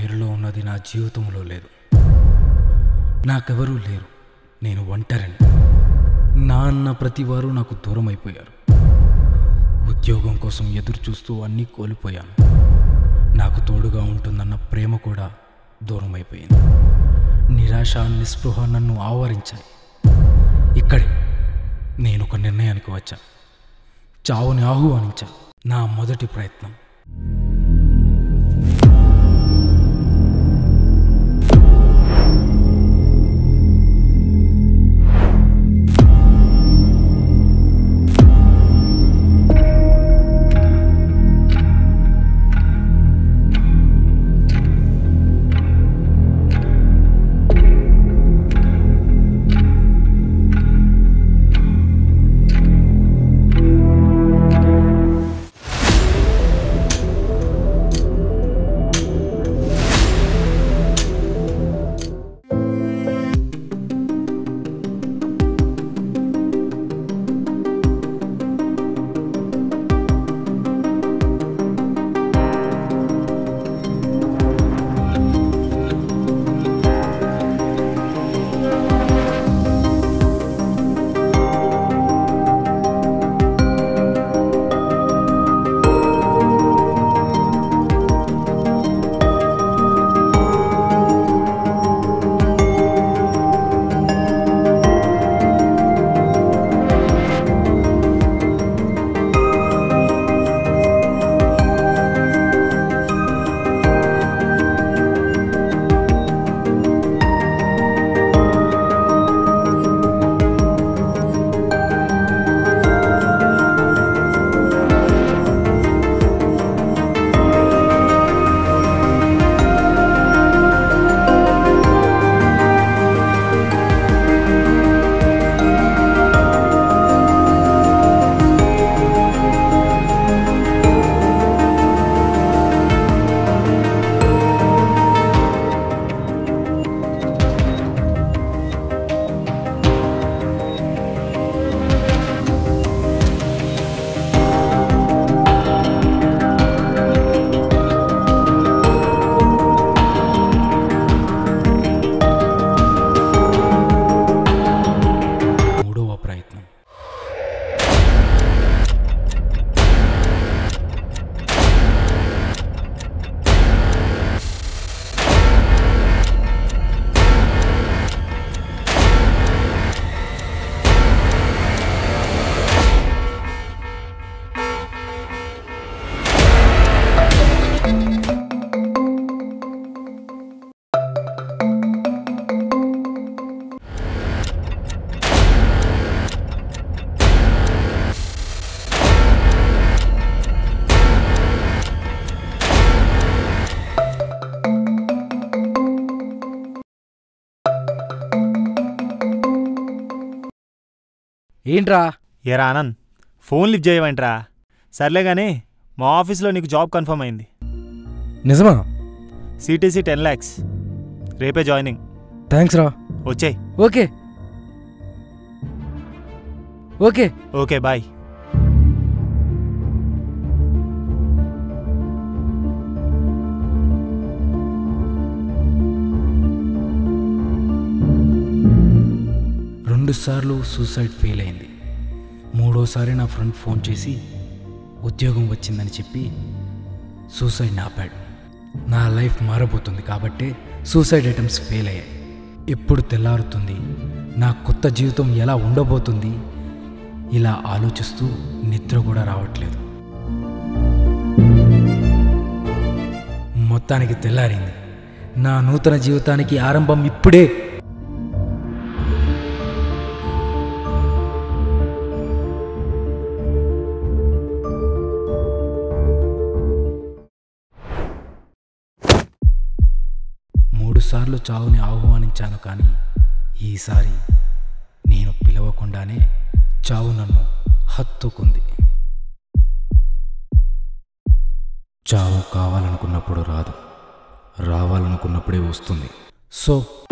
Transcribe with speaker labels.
Speaker 1: పేరులో ఉన్నది నా జీవితంలో లేదు నాకెవరూ లేరు నేను ఒంటరిని నా అన్న ప్రతి వారు నాకు దూరం అయిపోయారు ఉద్యోగం కోసం ఎదురు చూస్తూ అన్నీ కోల్పోయాను నాకు తోడుగా ఉంటుందన్న ప్రేమ కూడా దూరం అయిపోయింది నిరాశ నిస్పృహ నన్ను ఆవరించాయి ఇక్కడే నేను ఒక నిర్ణయానికి వచ్చా చావుని ఆహ్వానించా నా మొదటి ప్రయత్నం మూడవ ప్రయత్నం
Speaker 2: ఏంట్రా
Speaker 3: ఏరా ఆనంద్ ఫోన్ లిఫ్ట్ చేయమంటరా సర్లే కానీ మా ఆఫీస్లో నీకు జాబ్ కన్ఫర్మ్ అయింది
Speaker 2: నిజమా
Speaker 3: సిటీసీ టెన్ ల్యాక్స్ రేపే జాయినింగ్
Speaker 2: థ్యాంక్స్ రా
Speaker 3: వచ్చేయ్
Speaker 2: ఓకే ఓకే
Speaker 3: ఓకే బాయ్
Speaker 1: రెండుసార్లు సూసైడ్ ఫెయిల్ అయింది మూడోసారి నా ఫ్రెండ్ ఫోన్ చేసి ఉద్యోగం వచ్చిందని చెప్పి సూసైడ్ని ఆపాడు నా లైఫ్ మారబోతుంది కాబట్టే సూసైడ్ ఐటమ్స్ ఫెయిల్ అయ్యాయి ఎప్పుడు తెల్లారుతుంది నా కొత్త జీవితం ఎలా ఉండబోతుంది ఇలా ఆలోచిస్తూ నిద్ర కూడా రావట్లేదు మొత్తానికి తెల్లారింది నా నూతన జీవితానికి ఆరంభం ఇప్పుడే మూడుసార్లు చావుని ఆహ్వానించాను కానీ ఈసారి నేను పిలవకుండానే చావు నన్ను హత్తుకుంది చావు కావాలనుకున్నప్పుడు రాదు రావాలనుకున్నప్పుడే వస్తుంది సో